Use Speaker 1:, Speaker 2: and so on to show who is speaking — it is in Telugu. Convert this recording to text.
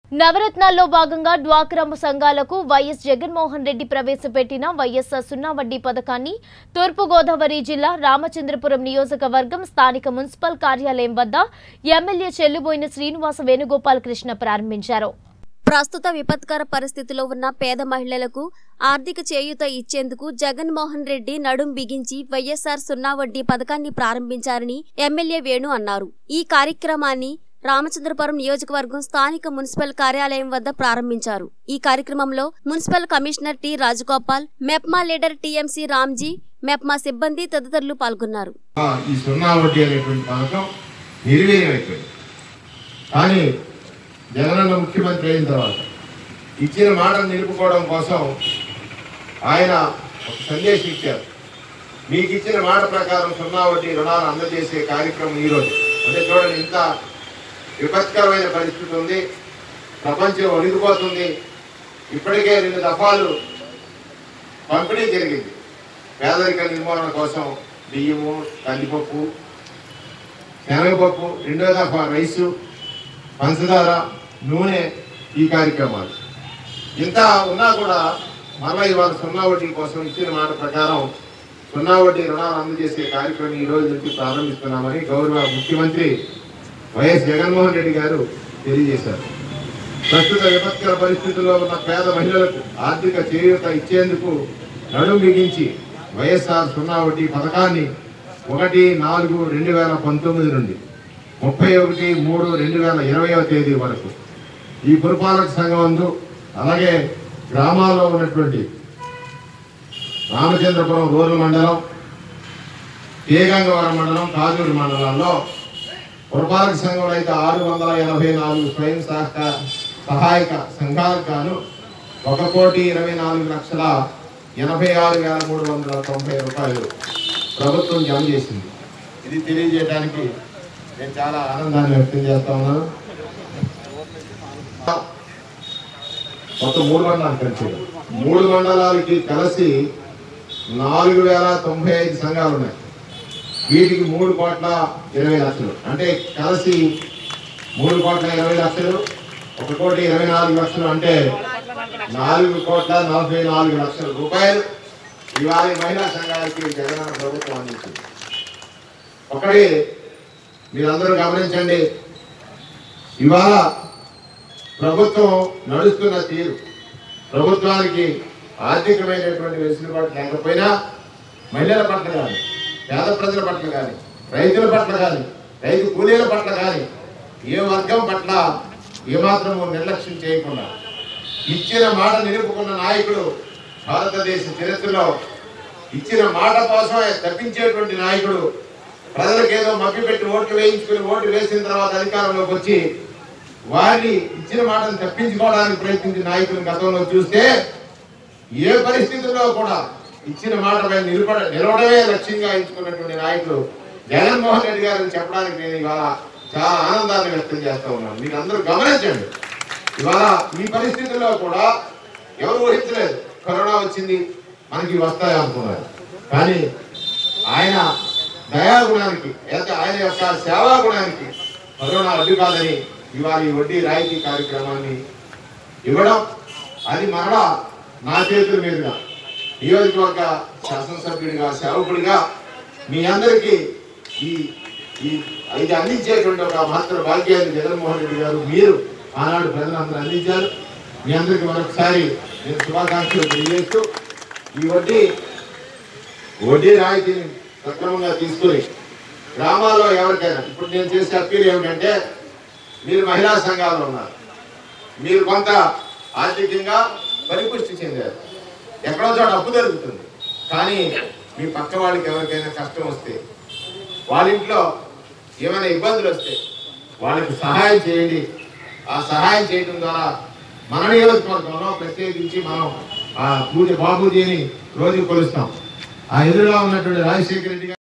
Speaker 1: నవరత్నాల్లో భాగంగా డ్వాక్రా సంఘాలకు వైఎస్ జగన్మోహన్ రెడ్డి ప్రవేశపెట్టిన వైఎస్ఆర్ సున్నా వడ్డీ పథకాన్ని తూర్పుగోదావరి జిల్లా రామచంద్రపురం నియోజకవర్గం స్థానిక మున్సిపల్ కార్యాలయం వద్ద ఎమ్మెల్యే చెల్లుబోయిన శ్రీనివాస వేణుగోపాల్ కృష్ణ ప్రారంభించారు
Speaker 2: ప్రస్తుత విపత్కర పరిస్థితిలో ఉన్న పేద మహిళలకు ఆర్థిక చేయూత ఇచ్చేందుకు జగన్మోహన్ రెడ్డి నడుం బిగించి వైఎస్ఆర్ సున్నా వడ్డీ పథకాన్ని ప్రారంభించారని ఎమ్మెల్యే వేణు అన్నారు ఈ కార్యక్రమాన్ని రామచంద్రపురం నియోజకవర్గం స్థానిక మున్సిపల్ కార్యాలయం వద్ద ప్రారంభించారు ఈ కార్యక్రమంలో municipal commissioner T Rajagopal MEPMA leader TMC Ramji MEPMA సిబ్బంది తదితరులు పాల్గొన్నారు
Speaker 3: ఆ, ఈ సున్నా వడ్డీ అనేటువంటి పథకం నిర్వీర్యమైపోయింది కానీ జగనన్న ముఖ్యమంత్రి అయిన తర్వాత ఇచ్చిన మాటను నిలుపుకోవడం కోసం ఆయన ఒక సందేశం ఇచ్చారు మీకు ఇచ్చిన మాట ప్రకారం సున్నా వడ్డీ రుణాలు అందజేసే కార్యక్రమం ఈరోజు అంటే చూడండి ఇంత విపత్కరమైన పరిస్థితి ఉంది ప్రపంచం వణికిపోతుంది ఇప్పటికే రెండు దఫాలు పంపిణీ జరిగింది పేదరిక నిర్మూలన కోసం బియ్యము కందిపప్పు శనగపప్పు రెండో దఫా రైసు పంచదార నూనె ఈ కార్యక్రమాలు ఇంత ఉన్నా కూడా మరలా ఇవాళ సున్నా వడ్డీ కోసం ఇచ్చిన మాట ప్రకారం సున్నా వడ్డీ రుణాలు అందజేసే కార్యక్రమం ఈ రోజు నుంచి ప్రారంభిస్తున్నామని గౌరవ ముఖ్యమంత్రి వైఎస్ జగన్మోహన్ రెడ్డి గారు తెలియజేశారు ప్రస్తుత విపత్కర పరిస్థితుల్లో ఉన్న పేద మహిళలకు ఆర్థిక చేయూత ఇచ్చేందుకు నడుం బిగించి వైఎస్ఆర్ సున్నా వడ్డీ పథకాన్ని ఒకటి నాలుగు రెండు వేల పంతొమ్మిది నుండి ముప్పై ఒకటి మూడు రెండు వేల ఇరవైవ తేదీ వరకు ఈ పురపాలక సంఘం అందు అలాగే గ్రామాల్లో ఉన్నటువంటి రామచంద్రపురం రూరల్ మండలం తీగంగవరం మండలం కాజూరు మండలాల్లో పురపాలక సంఘంలో అయితే ఆరు వందల ఎనభై నాలుగు స్వయం సహక సహాయక సంఘాలకు గాను ఒక కోటి ఇరవై నాలుగు లక్షల ఎనభై ఆరు వేల మూడు వందల తొంభై రూపాయలు ప్రభుత్వం జమ చేసింది ఇది తెలియజేయడానికి నేను చాలా ఆనందాన్ని వ్యక్తం చేస్తా ఉన్నాను మొత్తం మూడు మండలాలు కలిసి మూడు మండలాలకి కలిసి నాలుగు వేల తొంభై ఐదు సంఘాలు ఉన్నాయి వీటికి మూడు కోట్ల ఇరవై లక్షలు అంటే కలిసి మూడు కోట్ల ఇరవై లక్షలు ఒక కోటి ఇరవై నాలుగు లక్షలు అంటే నాలుగు కోట్ల నలభై నాలుగు లక్షల రూపాయలు ఇవాళ ఈ మహిళా సంఘాలకి జగనన్న ప్రభుత్వం అందించింది ఒకటి మీరందరూ గమనించండి ఇవాళ ప్రభుత్వం నడుస్తున్న తీరు ప్రభుత్వానికి ఆర్థికమైనటువంటి వెసులుబాటు లేకపోయినా మహిళల పట్ల కానీ పేద ప్రజల పట్ల కానీ రైతుల పట్ల కానీ రైతు కూలీల పట్ల కానీ ఏ వర్గం పట్ల ఏమాత్రము నిర్లక్ష్యం చేయకుండా ఇచ్చిన మాట నిలుపుకున్న నాయకుడు భారతదేశ చరిత్రలో ఇచ్చిన మాట కోసమే తప్పించేటువంటి నాయకుడు ప్రజలకేదో మభ్యపెట్టి ఓట్లు వేయించుకుని ఓటు వేసిన తర్వాత అధికారంలోకి వచ్చి వారిని ఇచ్చిన మాటను తప్పించుకోవడానికి ప్రయత్నించిన నాయకులను గతంలో చూస్తే ఏ పరిస్థితుల్లో కూడా ఇచ్చిన మాటపై నిలబడ నిలవడమే లక్ష్యంగా ఎంచుకున్నటువంటి నాయకుడు జగన్మోహన్ రెడ్డి గారిని చెప్పడానికి నేను ఇవాళ చాలా ఆనందాన్ని వ్యక్తం చేస్తా ఉన్నాను మీరు అందరూ గమనించండి ఇవాళ ఈ పరిస్థితుల్లో కూడా ఎవరు ఊహించలేదు కరోనా వచ్చింది మనకి వస్తాయి అనుకున్నారు కానీ ఆయన దయాగుణానికి లేకపోతే ఆయన యొక్క సేవా గుణానికి కరోనా అడ్డు కాదని ఇవాళ ఈ వడ్డీ రాయితీ కార్యక్రమాన్ని ఇవ్వడం అది మరలా నా చేతుల మీదుగా నియోజకవర్గ శాసనసభ్యుడిగా సేవకుడిగా మీ అందరికీ ఈ ఈ ఇది అందించేటువంటి ఒక మహత్తర భాగ్యాన్ని జగన్మోహన్ రెడ్డి గారు మీరు ఆనాడు ప్రజలందరూ అందించారు మీ అందరికీ మరొకసారి నేను శుభాకాంక్షలు తెలియజేస్తూ ఈ వడ్డీ వడ్డీ రాయితీని సక్రమంగా తీసుకుని గ్రామాల్లో ఎవరికైనా ఇప్పుడు నేను చేసే అప్పీల్ ఏమిటంటే మీరు మహిళా సంఘాల్లో ఉన్నారు మీరు కొంత ఆర్థికంగా పరిపుష్టి చెందారు ఎక్కడో చోట అప్పు జరుగుతుంది కానీ మీ పక్క వాళ్ళకి ఎవరికైనా కష్టం వస్తే వాళ్ళ ఇంట్లో ఏమైనా ఇబ్బందులు వస్తే వాళ్ళకి సహాయం చేయండి ఆ సహాయం చేయడం ద్వారా మన నియోజకవర్గంలో ప్రత్యేకించి మనం ఆ పూజ బాబూజీని రోజు కొలుస్తాం ఆ ఎదురుగా ఉన్నటువంటి రాజశేఖర రెడ్డి గారు